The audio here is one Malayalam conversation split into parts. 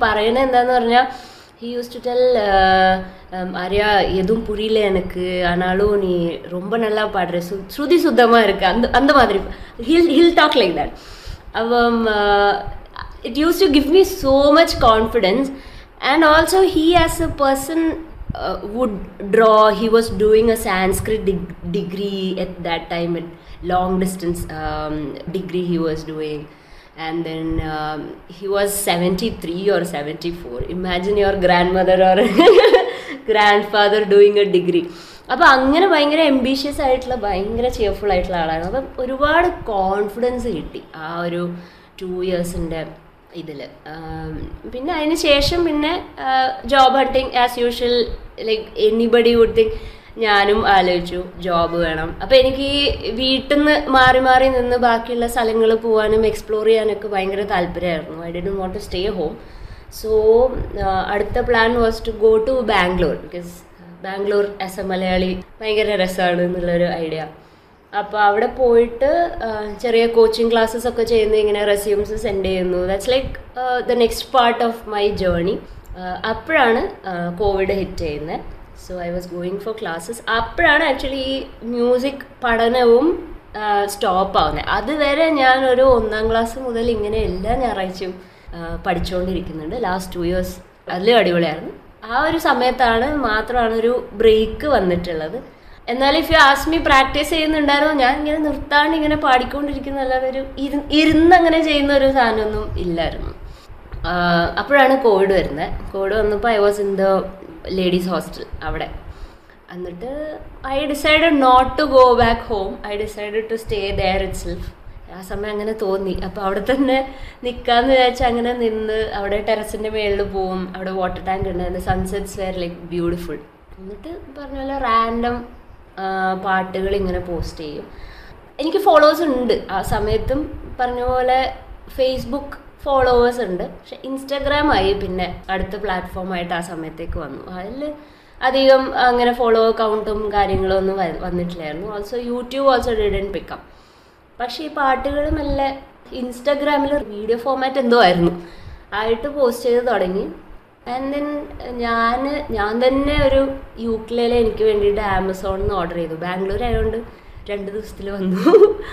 പറയണത് എന്താന്ന് പറഞ്ഞാൽ he use to tell Arya எதுவும் புரியல எனக்கு ஆனாலும் நீ ரொம்ப நல்லா பாடுற சு ஸ்ருதி சுத்தமாக இருக்கு அந்த அந்த மாதிரி he'll he'll talk like that அவன் it used to give me so much confidence and also he as a person would draw he was doing a sanskrit dig- degree at that time at long distance um, degree he was doing and then um, he was 73 or 74 imagine your grandmother or grandfather doing a degree അപ്പോൾ അങ്ങനെ ഭയങ്കര എംബീഷ്യസ് ആയിട്ടുള്ള ഭയങ്കര ചെയർഫുൾ ആയിട്ടുള്ള ആളാണ് അപ്പം ഒരുപാട് കോൺഫിഡൻസ് കിട്ടി ആ ഒരു ടു ഇയേഴ്സിൻ്റെ ഇതിൽ പിന്നെ അതിന് ശേഷം പിന്നെ job hunting as usual like anybody would think ഞാനും ആലോചിച്ചു ജോബ് വേണം അപ്പം എനിക്ക് ഈ വീട്ടിൽ നിന്ന് മാറി മാറി നിന്ന് ബാക്കിയുള്ള സ്ഥലങ്ങൾ പോകാനും എക്സ്പ്ലോർ ചെയ്യാനൊക്കെ ഭയങ്കര താല്പര്യമായിരുന്നു I did want to stay home so അടുത്ത plan was to go to Bangalore because Bangalore as a Malayali ഭയങ്കര രസമാണ് എന്നുള്ളൊരു ഐഡിയ അപ്പോൾ അവിടെ പോയിട്ട് ആ, ചെറിയ കോച്ചിങ് ക്ലാസ്സസ് ഒക്കെ ചെയ്യുന്ന ഇങ്ങനെ റെസ്യൂംസ് സെൻഡ് ചെയ്യുന്നു that's like the next part of my journey അപ്പോഴാണ് കോവിഡ് ഹിറ്റ് ചെയ്യുന്നത് so I was going for classes അപ്പോഴാണ് ആക്ച്വലി ഈ മ്യൂസിക് പഠനവും സ്റ്റോപ്പ് ആവുന്നത് അതുവരെ ഞാനൊരു ഒന്നാം ക്ലാസ് മുതൽ ഇങ്ങനെ എല്ലാ ഞായറാഴ്ചയും ആ, പഠിച്ചുകൊണ്ടിരിക്കുന്നുണ്ട് ലാസ്റ്റ് ടു ഇയേഴ്സ് അതിലും അടിപൊളിയായിരുന്നു ആ ഒരു സമയത്താണ് മാത്രമാണ് ഒരു ബ്രേക്ക് വന്നിട്ടുള്ളത് എന്നാൽ ഇഫ് യു ആസ്മി പ്രാക്ടീസ് ചെയ്യുന്നുണ്ടായിരുന്നോ ഞാൻ ഇങ്ങനെ നിർത്താണ്ട് ഇങ്ങനെ പാടിക്കൊണ്ടിരിക്കുന്നല്ലാതെ ഒരു ഇരു- ഇരുന്ന് അങ്ങനെ ചെയ്യുന്ന ഒരു സാധനമൊന്നും ഇല്ലായിരുന്നു ആഹ് അപ്പോഴാണ് കോവിഡ് വരുന്നത് കോവിഡ് വന്നപ്പോൾ I was in the ladies hostel അവിടെ എന്നിട്ട് I decided not to go back home I decided to stay there itself ആ സമയം അങ്ങനെ തോന്നി അപ്പോൾ അവിടെ തന്നെ നിൽക്കാന്ന് വിചാരിച്ചാൽ അങ്ങനെ നിന്ന് അവിടെ ടെറസിൻ്റെ മേളിൽ പോവും അവിടെ വാട്ടർ ടാങ്ക് ഉണ്ടായിരുന്നു സൺസെറ്റ്സ് വെയർ ലൈക്ക് ബ്യൂട്ടിഫുൾ എന്നിട്ട് പറഞ്ഞ പോലെ റാൻഡം പാട്ടുകൾ ഇങ്ങനെ പോസ്റ്റ് ചെയ്യും എനിക്ക് ഫോളോവേഴ്സ് ഉണ്ട് ആ സമയത്തും പറഞ്ഞ പോലെ ഫേസ്ബുക്ക് ഫോളോവേഴ്സ് ഉണ്ട് പക്ഷെ ഇൻസ്റ്റാഗ്രാം ആയി പിന്നെ അടുത്ത പ്ലാറ്റ്ഫോമായിട്ട് ആ സമയത്തേക്ക് വന്നു അതിൽ അധികം അങ്ങനെ ഫോളോ കൗണ്ടും കാര്യങ്ങളും ഒന്നും വ- വന്നിട്ടില്ലായിരുന്നു also YouTube also didn't pick up പക്ഷേ ഈ പാട്ടുകൾ മെല്ലെ ഇൻസ്റ്റാഗ്രാമിൽ വീഡിയോ ഫോമാറ്റ് എന്തോ ആയിരുന്നു ആയിട്ട് പോസ്റ്റ് ചെയ്ത് തുടങ്ങി ആൻഡ് ദെൻ ഞാൻ ഞാൻ തന്നെ ഒരു യൂക്ലേലെ എനിക്ക് വേണ്ടിയിട്ട് ആമസോണിൽ നിന്ന് ഓർഡർ ചെയ്തു ബാംഗ്ലൂർ ആയതുകൊണ്ട് രണ്ട് ദിവസത്തിൽ വന്നു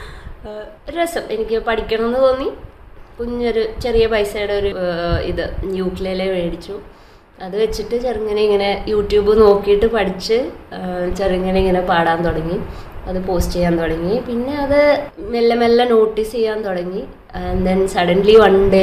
ഏഹ് രസം എനിക്ക് പഠിക്കണം എന്ന് തോന്നി കുഞ്ഞൊരു ചെറിയ പൈസയുടെ ഒരു ഏഹ് ഇത് യൂക്ലേലെ മേടിച്ചു അത് വെച്ചിട്ട് ചെറുങ്ങനെ ഇങ്ങനെ യൂട്യൂബ് നോക്കിയിട്ട് പഠിച്ച് ഏഹ് ചെറുങ്ങനെ ഇങ്ങനെ പാടാൻ തുടങ്ങി അത് പോസ്റ്റ് ചെയ്യാൻ തുടങ്ങി പിന്നെ അത് മെല്ലെ മെല്ലെ നോട്ടീസ് ചെയ്യാൻ തുടങ്ങി and then suddenly one day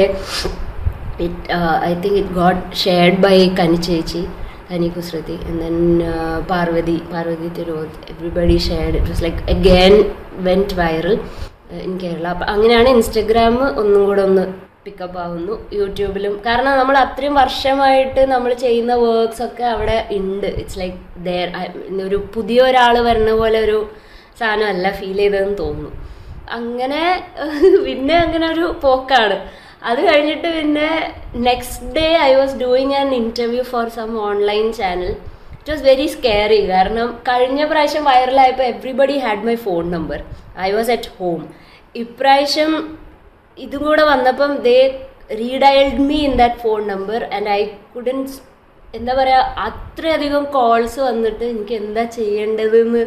it I think it got shared by Kani ചേച്ചി Kani Kusruti and then Parvathy Parvathy Thiruvothu everybody shared it was like again went viral in Kerala അപ്പം അങ്ങനെയാണ് ഇൻസ്റ്റഗ്രാം ഒന്നും കൂടെ ഒന്ന് പിക്കപ്പ് ആവുന്നു യൂട്യൂബിലും കാരണം നമ്മൾ അത്രയും വർഷമായിട്ട് നമ്മൾ ചെയ്യുന്ന വർക്ക്സ് ഒക്കെ അവിടെ ഉണ്ട് ഇറ്റ്സ് ലൈക്ക് ദർ ഒരു പുതിയ ഒരാൾ വരുന്ന പോലെ ഒരു സാധനമല്ല ഫീൽ ചെയ്തതെന്ന് തോന്നുന്നു അങ്ങനെ പിന്നെ അങ്ങനെ ഒരു പോക്കാണ് അത് കഴിഞ്ഞിട്ട് പിന്നെ next day I was doing an interview for some online channel it was very scary കാരണം കഴിഞ്ഞ പ്രാവശ്യം വൈറലായപ്പോൾ everybody had my phone number I was at home ഇപ്രാവശ്യം ഇതും കൂടെ വന്നപ്പം they redialled me in that phone number and I couldn't എന്താ പറയുക അത്രയധികം കോൾസ് വന്നിട്ട് എനിക്ക് എന്താ ചെയ്യേണ്ടതെന്ന്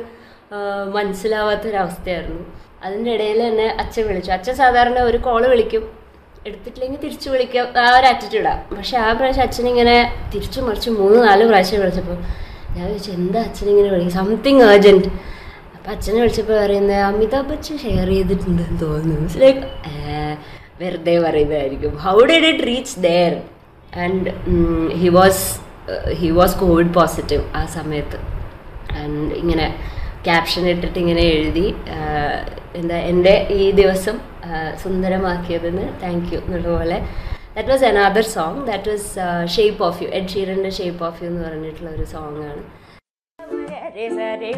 മനസ്സിലാവാത്തൊരവസ്ഥയായിരുന്നു അതിൻ്റെ ഇടയിൽ തന്നെ അച്ഛൻ വിളിച്ചു അച്ഛൻ സാധാരണ ഒരു കോള് വിളിക്കും എടുത്തിട്ടില്ലെങ്കിൽ തിരിച്ചു വിളിക്കാം ആ ഒരു ആറ്റിറ്റ്യൂഡാണ് പക്ഷെ ആ പ്രാവശ്യം അച്ഛനിങ്ങനെ തിരിച്ചു മറിച്ച് മൂന്ന് നാല് പ്രാവശ്യം വിളിച്ചപ്പോൾ ഞാൻ വിളിച്ചു എന്താ അച്ഛനിങ്ങനെ വിളിക്കും സംതിങ് ഏർജൻറ്റ് അപ്പം അച്ഛനെ വിളിച്ചപ്പോൾ പറയുന്നത് അമിതാഭ് ബച്ചൻ ഷെയർ ചെയ്തിട്ടുണ്ടെന്ന് തോന്നുന്നു ലൈക്ക് വെറുതെ പറയുന്നതായിരിക്കും how did it reach there and he was he was Covid positive ആ സമയത്ത് ആൻഡ് ഇങ്ങനെ ക്യാപ്ഷൻ ഇട്ടിട്ട് ഇങ്ങനെ എഴുതി ആഹ് എന്താ എൻ്റെ ഈ ദിവസം ആഹ് സുന്ദരമാക്കിയതിന് താങ്ക് യു എന്നുള്ള പോലെ that was another song that was shape of you Ed ഷീറിൻ്റെ ഷേപ്പ് ഓഫ് യു എന്ന് പറഞ്ഞിട്ടുള്ള ഒരു സോങ് ആണ്